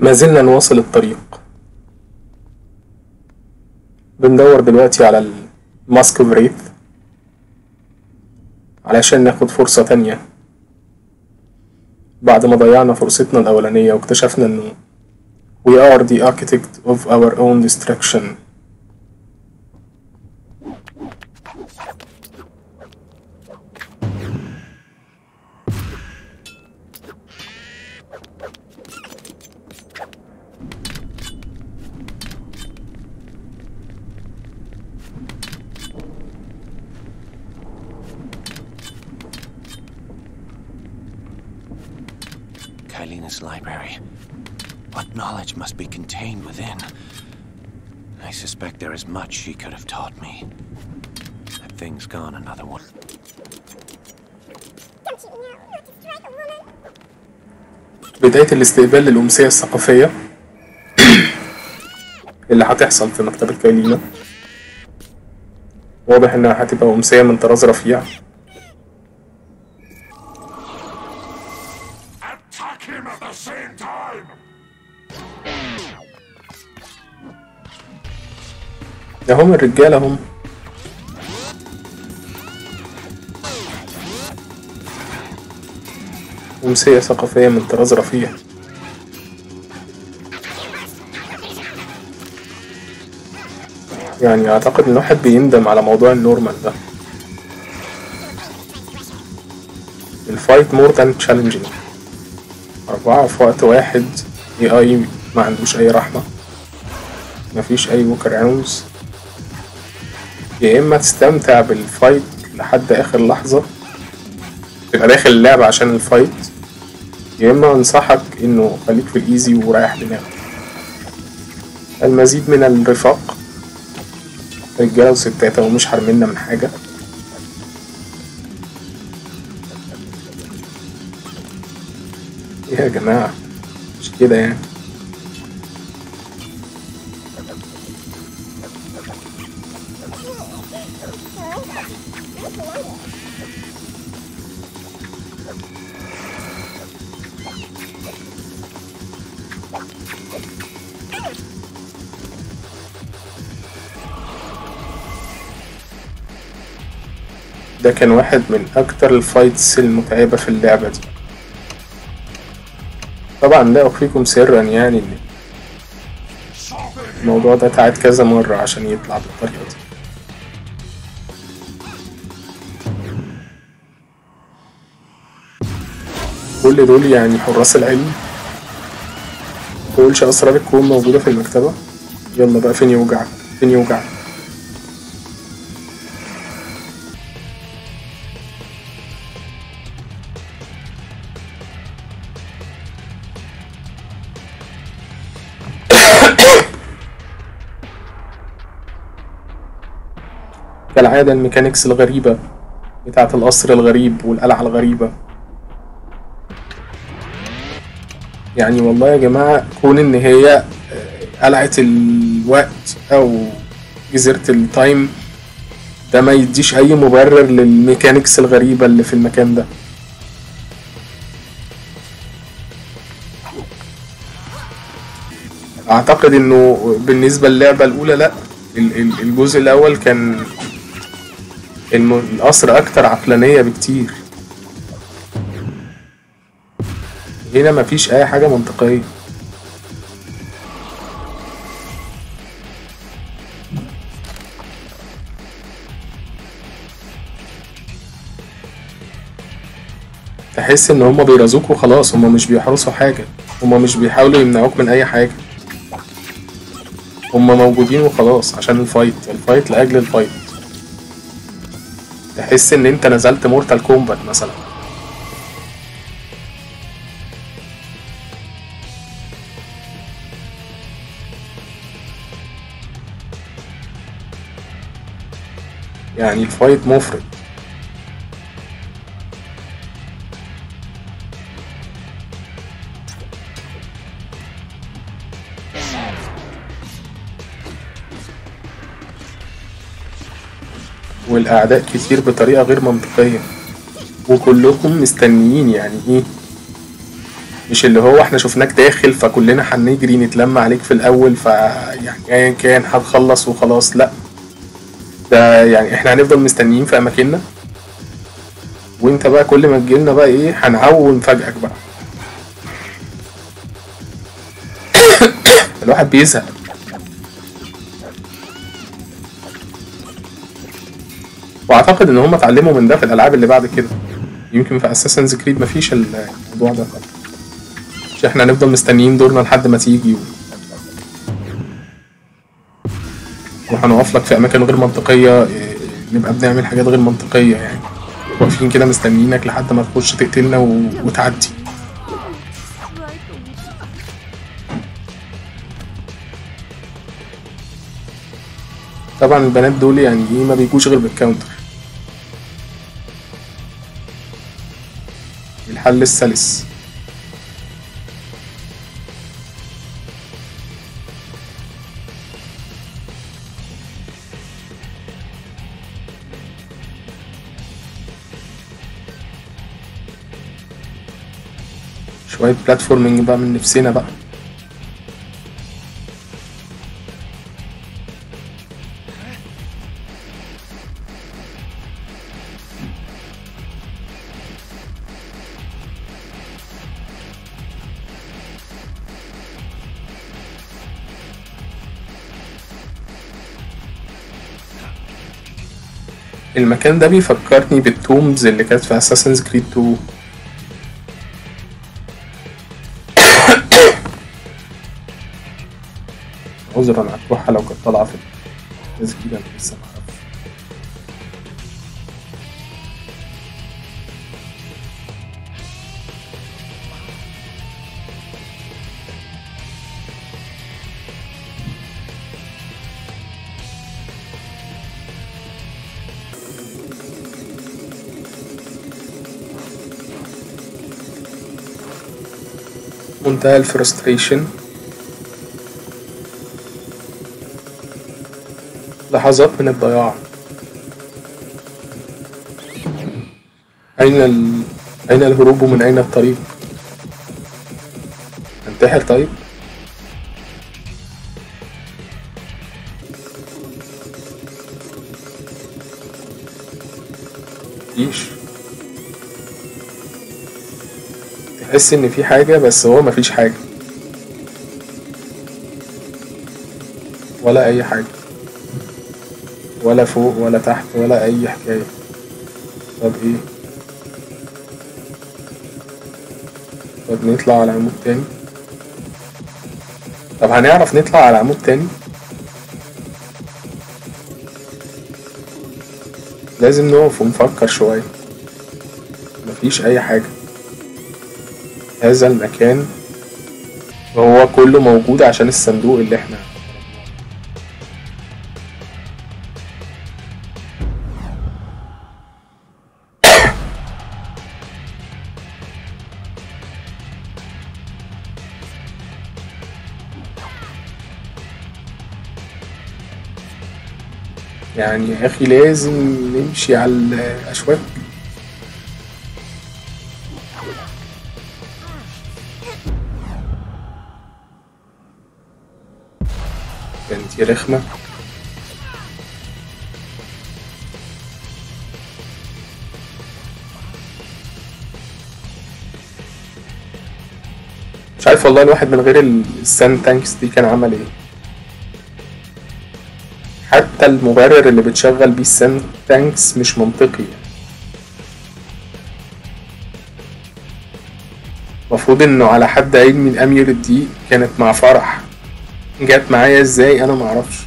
ما زلنا نواصل الطريق بندور دلوقتي على الماسك اوف ريث علشان ناخد فرصة تانية بعد ما ضيعنا فرصتنا الأولانية واكتشفنا إنه we are the architect of our own destruction Kylina's library. What knowledge must be contained within? I suspect there is much she could have taught me. That thing's gone another one. Don't you know not to strike a woman? بداية الاستقبال للأمسية الثقافية اللي هتحصل في مكتبة كايلينا واضح إنها هتبقى أمسية من طراز رفيع Attack him at the same time! ده هم الرجالة هم أمسية ثقافية من طراز رفيع يعني أعتقد إن الواحد بيندم على موضوع النورمان ده الفايت مور ذان تشالنجينج أربعة في وقت واحد اي اي ما عندوش أي رحمة مفيش أي ووكر راوندز يا إما تستمتع بالفايت لحد آخر لحظة تبقى داخل اللعبة عشان الفايت يا إما أنصحك إنه خليك في الإيزي وريح دماغك المزيد من الرفاق رجالة وستات ومش حارميننا من حاجة إيه يا جماعة مش كده يعني ده كان واحد من أكتر الفايتس المتعبة في اللعبة دي طبعا لا أخفيكم سرا يعني إن الموضوع ده اتعاد كذا مرة عشان يطلع بالطريقة دي كل دول يعني حراس العلم متقولش أسرار الكون موجودة في المكتبة يلا بقى فين يوجعك فين يوجعك كالعادة الميكانيكس الغريبة بتاعة القصر الغريب والقلعة الغريبة يعني والله يا جماعة كون إن هي آه، قلعة الوقت أو جزيرة التايم ده ما يديش أي مبرر للميكانيكس الغريبة اللي في المكان ده أعتقد إنه بالنسبة للعبة الأولى لأ ال- ال- الجزء الأول كان الم- القصر أكتر عقلانية بكتير هنا مفيش أي حاجة منطقية تحس إن هما بيرازوك وخلاص هما مش بيحرسوا حاجة هما مش بيحاولوا يمنعوك من أي حاجة هما موجودين وخلاص عشان الفايت الفايت لأجل الفايت تحس ان انت نزلت مورتال كومبات مثلا يعني الفايت مفرط والأعداء كتير بطريقة غير منطقية وكلكم مستنيين يعني إيه مش اللي هو احنا شفناك داخل فكلنا هنجري نتلم عليك في الاول ف يعني ايا كان هتخلص وخلاص لا ده يعني احنا هنفضل مستنيين في اماكننا وانت بقى كل ما تجيلنا بقى ايه هنعوم فجأك بقى الواحد بيزهق واعتقد ان هم اتعلموا من ده في الالعاب اللي بعد كده يمكن في اساسنز كريد مفيش الموضوع ده مش احنا هنفضل مستنيين دورنا لحد ما تيجي و... وهنقف لك في اماكن غير منطقيه إيه، نبقى بنعمل حاجات غير منطقيه يعني واقفين كده مستنيينك لحد ما تخش تقتلنا و... وتعدي طبعا البنات دول يعني ايه ما بيجوش غير بالكاونتر الحل السلس شوية بلاتفورمينج بقى من نفسنا بقى المكان ده بيفكرني بالتومز اللي كانت في اساسنز كريد 2 عذرا على الكحة لو كانت طالعة في التسجيل أنا لسه معرفش منتهى الفرستريشن لحظات من الضياع أين ال... أين الهروب ومن أين الطريق؟ انتحر طيب؟ مفيش تحس إن في حاجة بس هو مفيش حاجة ولا أي حاجة ولا فوق ولا تحت ولا أي حكاية طب إيه؟ طب نطلع على عمود تاني طب هنعرف نطلع على عمود تاني لازم نقف ونفكر شوية مفيش أي حاجة هذا المكان هو كله موجود عشان الصندوق اللي احنا يعني يا أخي لازم نمشي على الأشواك بنتي رخمة مش عارف والله الواحد من غير السان تانكس دي كان عمل ايه حتى المبرر اللي بتشغل بيه السان تانكس مش منطقي المفروض انه على حد عيد من امير دي كانت مع فرح جت معايا ازاي انا معرفش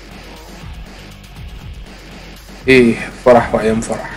ايه فرح وايام فرح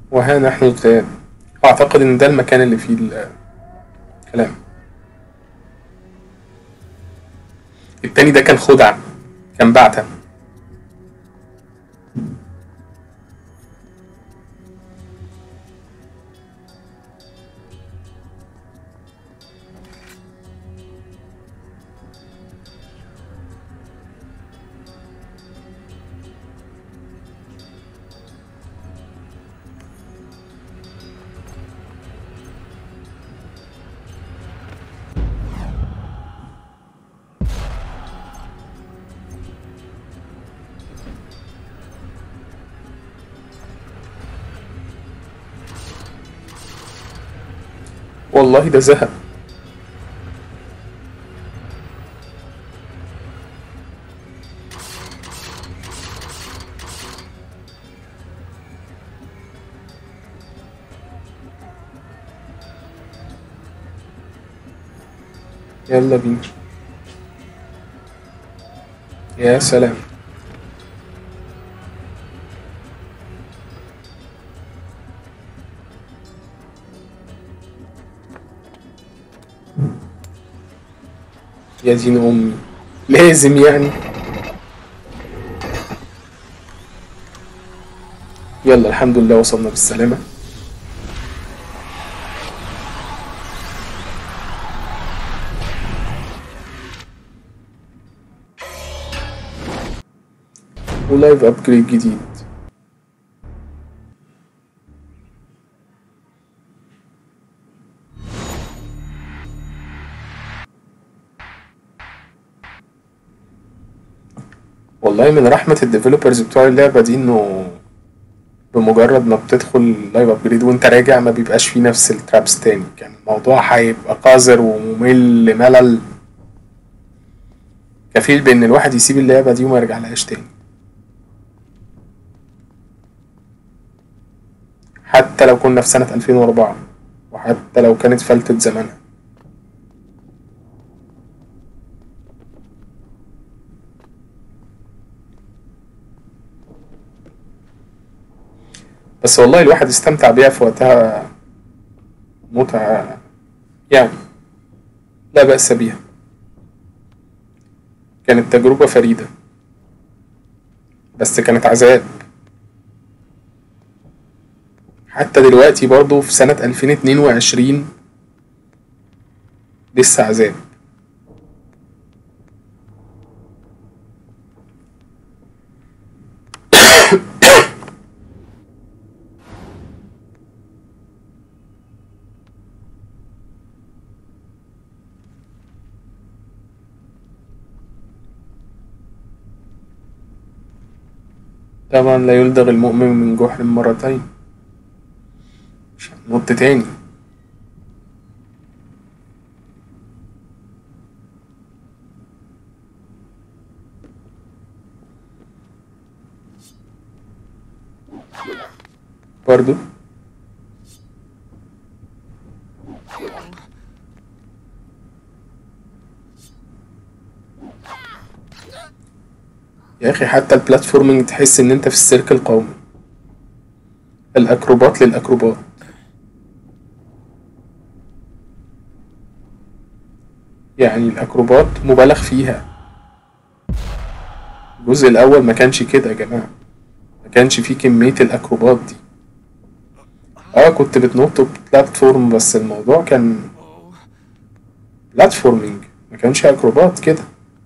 وها نحن الذئاب أعتقد إن ده المكان اللي فيه الكلام التاني ده كان خدعة كان بعتة والله ده ذهب يلا بينا يا سلام يا دين امي لازم يعني يلا الحمد لله وصلنا بالسلامه ولايف ابجريد جديد والله من رحمة الديفلوبرز بتوع اللعبة دي انه بمجرد ما بتدخل لايف ابجريد وانت راجع ما بيبقاش فيه نفس الترابس تاني كان الموضوع هيبقى قذر وممل ملل كفيل بان الواحد يسيب اللعبة دي وما يرجعلهاش تاني حتى لو كنا في سنة 2004 وحتى لو كانت فلتة زمانها بس والله الواحد استمتع بيها في وقتها متعة يعني لا بأس بيها كانت تجربة فريدة بس كانت عذاب حتى دلوقتي برضو في سنة 2022 لسه عذاب طبعا لا يلدغ المؤمن من جحر مرتين مش هننط تاني برضو يا اخي حتى البلاتفورمينج تحس ان انت في السيرك القومي الاكروبات للاكروبات يعني الاكروبات مبالغ فيها الجزء الاول ما كانش كده يا جماعه ما كانش فيه كميه الاكروبات دي اه كنت بتنط بلاتفورم بس الموضوع كان بلاتفورمينج ما كانش اكروبات كده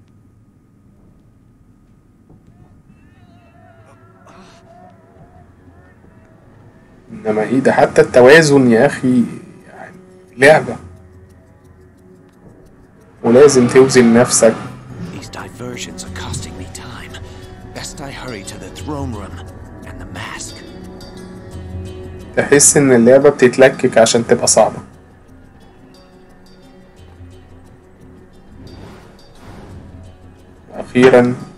انما ايه ده حتى التوازن يا اخي يعني لعبة ولازم توزن نفسك These diversions are costing me time. Best I hurry to the throne room and the mask. تحس ان اللعبة بتتلكك عشان تبقى صعبة اخيرا